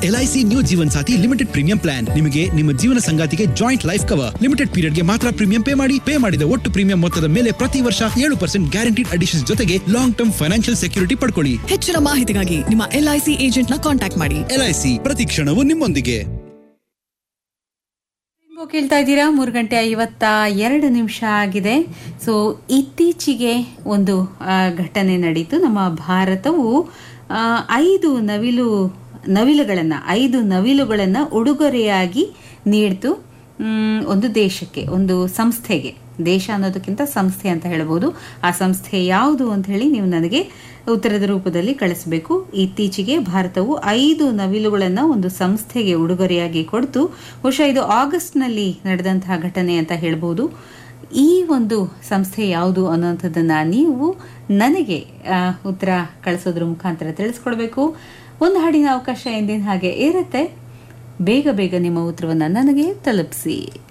LIC new Jeevan Saathi limited premium plan ನಿಮಗೆ ನಿಮ್ಮ ಜೀವನ ಸಂಗಾತಿಗೆ ಜಾಯಿಂಟ್ ಲೈಫ್ ಕವರ್ ಲಿಮಿಟೆಡ್ ಪೀರಿಯಡ್ಗೆ ಮಾತ್ರ ಪ್ರೀಮಿಯಂ ಪೇ ಮಾಡಿ ಪೇ ಮಾಡಿದ ಒಟ್ಟು ಪ್ರೀಮಿಯಂ ಮೊತ್ತದ ಮೇಲೆ ಪ್ರತಿ ವರ್ಷ ಏಳು ಪರ್ಸೆಂಟ್ ಗ್ಯಾರಂಟಿಡ್ ಅಡಿಷನ್ ಜೊತೆಗೆ ಲಾಂಗ್ ಟರ್ಮ್ ಫೈನಾನ್ಷಿಯಲ್ ಸೆಕ್ಯೂರಿಟಿ ಪಡ್ಕೊಳ್ಳಿ ಹೆಚ್ಚಿನ ಮಾಹಿತಿಗಾಗಿ ನಿಮ್ಮ ಎಲ್ಐಸಿ ಏಜೆಂಟ್ನ ಕಾಂಟ್ಯಾಕ್ಟ್ ಮಾಡಿ ಎಲ್ಐಸಿ ಪ್ರತಿ ಕ್ಷಣವೂ ನಿಮ್ಮೊಂದಿಗೆ ನೀವು ಕೇಳ್ತಾ ಇದ್ದೀರಾ ಮೂರು ಗಂಟೆ ಐವತ್ತ ಎರಡು ನಿಮಿಷ ಆಗಿದೆ ಸೊ ಇತ್ತೀಚೆಗೆ ಒಂದು ಆ, ಘಟನೆ ನಡೀತು ನಮ್ಮ ಭಾರತವು ಆ, ಐದು ನವಿಲು ನವಿಲುಗಳನ್ನು ಐದು ನವಿಲುಗಳನ್ನು ಉಡುಗೊರೆಯಾಗಿ ನೀಡ್ತು ಮ್, ಒಂದು ದೇಶಕ್ಕೆ ಒಂದು ಸಂಸ್ಥೆಗೆ ದೇಶ ಅನ್ನೋದಕ್ಕಿಂತ ಸಂಸ್ಥೆ ಅಂತ ಹೇಳ್ಬೋದು ಆ ಸಂಸ್ಥೆ ಯಾವುದು ಅಂತ ಹೇಳಿ ನೀವು ನನಗೆ ಉತ್ತರದ ರೂಪದಲ್ಲಿ ಕಳಿಸಬೇಕು ಇತ್ತೀಚೆಗೆ ಭಾರತವು ಐದು ನವಿಲುಗಳನ್ನು ಒಂದು ಸಂಸ್ಥೆಗೆ ಉಡುಗೊರೆಯಾಗಿ ಕೊಡ್ತು ಬಹುಶಃ ಇದು ಆಗಸ್ಟ್ನಲ್ಲಿ ನಡೆದಂತಹ ಘಟನೆ ಅಂತ ಹೇಳ್ಬೋದು ಈ ಒಂದು ಸಂಸ್ಥೆ ಯಾವುದು ಅನ್ನೋಂಥದ್ದನ್ನು ನೀವು ನನಗೆ ಆ, ಉತ್ತರ ಕಳಿಸೋದ್ರ ಮುಖಾಂತರ ತಿಳಿಸ್ಕೊಡ್ಬೇಕು ಒಂದು ಹಾಡಿನ ಅವಕಾಶ ಎಂದಿನ ಹಾಗೆ ಇರುತ್ತೆ ಬೇಗ ಬೇಗ ನಿಮ್ಮ ಉತ್ತರವನ್ನು ನನಗೆ ತಲುಪಿಸಿ